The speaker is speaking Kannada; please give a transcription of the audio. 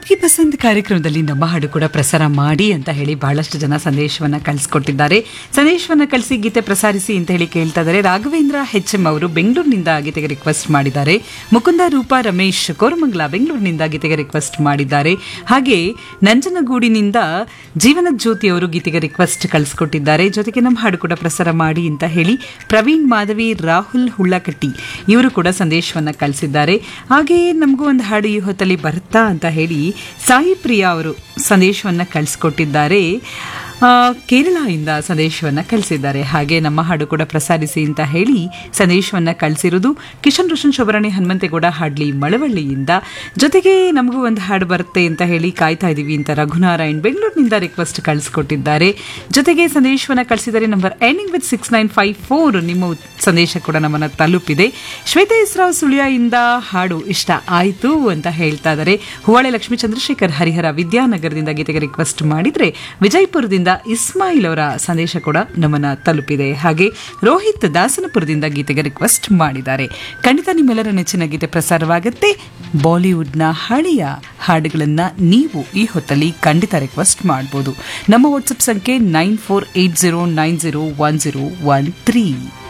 ಆಪ್ಗೆ ಪಸಂದ್ ಕಾರ್ಯಕ್ರಮದಲ್ಲಿ ನಮ್ಮ ಹಾಡು ಕೂಡ ಪ್ರಸಾರ ಮಾಡಿ ಅಂತ ಹೇಳಿ ಬಹಳಷ್ಟು ಜನ ಸಂದೇಶವನ್ನ ಕಳಿಸ್ಕೊಟ್ಟಿದ್ದಾರೆ ಸಂದೇಶವನ್ನ ಕಳಿಸಿ ಗೀತೆ ಪ್ರಸಾರಿಸಿ ಅಂತ ಹೇಳಿ ಕೇಳ್ತಾ ಇದ್ದಾರೆ ರಾಘವೇಂದ್ರ ಹೆಚ್ ಎಂ ಅವರು ಬೆಂಗಳೂರಿನಿಂದ ಗೀತೆಗೆ ರಿಕ್ವೆಸ್ಟ್ ಮಾಡಿದ್ದಾರೆ ಮುಕುಂದ ರೂಪ ರಮೇಶ್ ಕೋರಮಂಗಲ ಬೆಂಗಳೂರಿನಿಂದ ಗೀತೆಗೆ ರಿಕ್ವೆಸ್ಟ್ ಮಾಡಿದ್ದಾರೆ ಹಾಗೆ ನಂಜನಗೂಡಿನಿಂದ ಜೀವನ ಜ್ಯೋತಿ ಅವರು ಗೀತೆಗೆ ರಿಕ್ವೆಸ್ಟ್ ಕಳಿಸ್ಕೊಟ್ಟಿದ್ದಾರೆ ಜೊತೆಗೆ ನಮ್ಮ ಹಾಡು ಕೂಡ ಪ್ರಸಾರ ಮಾಡಿ ಅಂತ ಹೇಳಿ ಪ್ರವೀಣ್ ಮಾಧವಿ ರಾಹುಲ್ ಹುಳ್ಳಕಟ್ಟಿ ಇವರು ಕೂಡ ಸಂದೇಶವನ್ನ ಕಳಿಸಿದ್ದಾರೆ ಹಾಗೆ ನಮಗೂ ಒಂದು ಹಾಡು ಈ ಹೊತ್ತಲ್ಲಿ ಬರುತ್ತಾ ಅಂತ ಹೇಳಿ ಸಾಯಿ ಪ್ರಿಯಾ ಅವರು ಸಂದೇಶವನ್ನ ಕಳಿಸ್ಕೊಟ್ಟಿದ್ದಾರೆ ಆ, ಕೇರಳದಿಂದ ಸಂದೇಶವನ್ನ ಕಳಿಸಿದ್ದಾರೆ ಹಾಗೆ ನಮ್ಮ ಹಾಡು ಕೂಡ ಪ್ರಸಾರಿಸಿ ಅಂತ ಹೇಳಿ ಸಂದೇಶವನ್ನ ಕಳಿಸಿರುವುದು ಕಿಶನ್ ರೋಷನ್ ಶೋಭರಾಣಿ ಹನುಮಂತೇಗೌಡ ಹಾಡ್ಲಿ ಮಳವಳ್ಳಿಯಿಂದ ಜೊತೆಗೆ ನಮಗೂ ಒಂದು ಹಾಡು ಬರುತ್ತೆ ಅಂತ ಹೇಳಿ ಕಾಯ್ತಾ ಇದೀವಿ ಅಂತ ರಘುನಾರಾಯಣ್ ಬೆಂಗಳೂರಿನಿಂದ ರಿಕ್ವೆಸ್ಟ್ ಕಳಿಸ್ಕೊಟ್ಟಿದ್ದಾರೆ ಜೊತೆಗೆ ಸಂದೇಶವನ್ನ ಕಳಿಸಿದ್ದಾರೆ number ending with six nine five four ನಿಮ್ಮ ಉತ್- ಸಂದೇಶ ಕೂಡ ನಮ್ಮನ್ನ ತಲುಪಿದೆ ಶ್ವೇತಾ ಇಸ್ರಾವ್ ಸುಳಿಯಿಂದ ಹಾಡು ಇಷ್ಟ ಆಯ್ತು ಅಂತ ಹೇಳ್ತಾ ಇದ್ದಾರೆ ಹುವಾಳೆ ಲಕ್ಷ್ಮೀ ಚಂದ್ರಶೇಖರ್ ಹರಿಹರ ವಿದ್ಯಾನಗರದಿಂದ ಗೀತೆಗೆ ರಿಕ್ವೆಸ್ಟ್ ಮಾಡಿದ್ರೆ ವಿಜಯಪುರದಿಂದ ಇಸ್ಮಾಯಿಲ್ ಅವರ ಸಂದೇಶ ಕೂಡ ನಮ್ಮನ್ನ ತಲುಪಿದೆ ಹಾಗೆ ರೋಹಿತ್ ದಾಸನಪುರದಿಂದ ಗೀತೆಗೆ ರಿಕ್ವೆಸ್ಟ್ ಮಾಡಿದ್ದಾರೆ ಖಂಡಿತ ನಿಮ್ಮೆಲ್ಲರ ನೆಚ್ಚಿನ ಗೀತೆ ಪ್ರಸಾರವಾಗುತ್ತೆ ಬಾಲಿವುಡ್ನ ಹಳೆಯ ಹಾಡುಗಳನ್ನ ನೀವು ಈ ಹೊತ್ತಲ್ಲಿ ಖಂಡಿತ ರಿಕ್ವೆಸ್ಟ್ ಮಾಡಬಹುದು ನಮ್ಮ ವಾಟ್ಸಪ್ ಸಂಖ್ಯೆ nine four eight zero nine zero one zero one three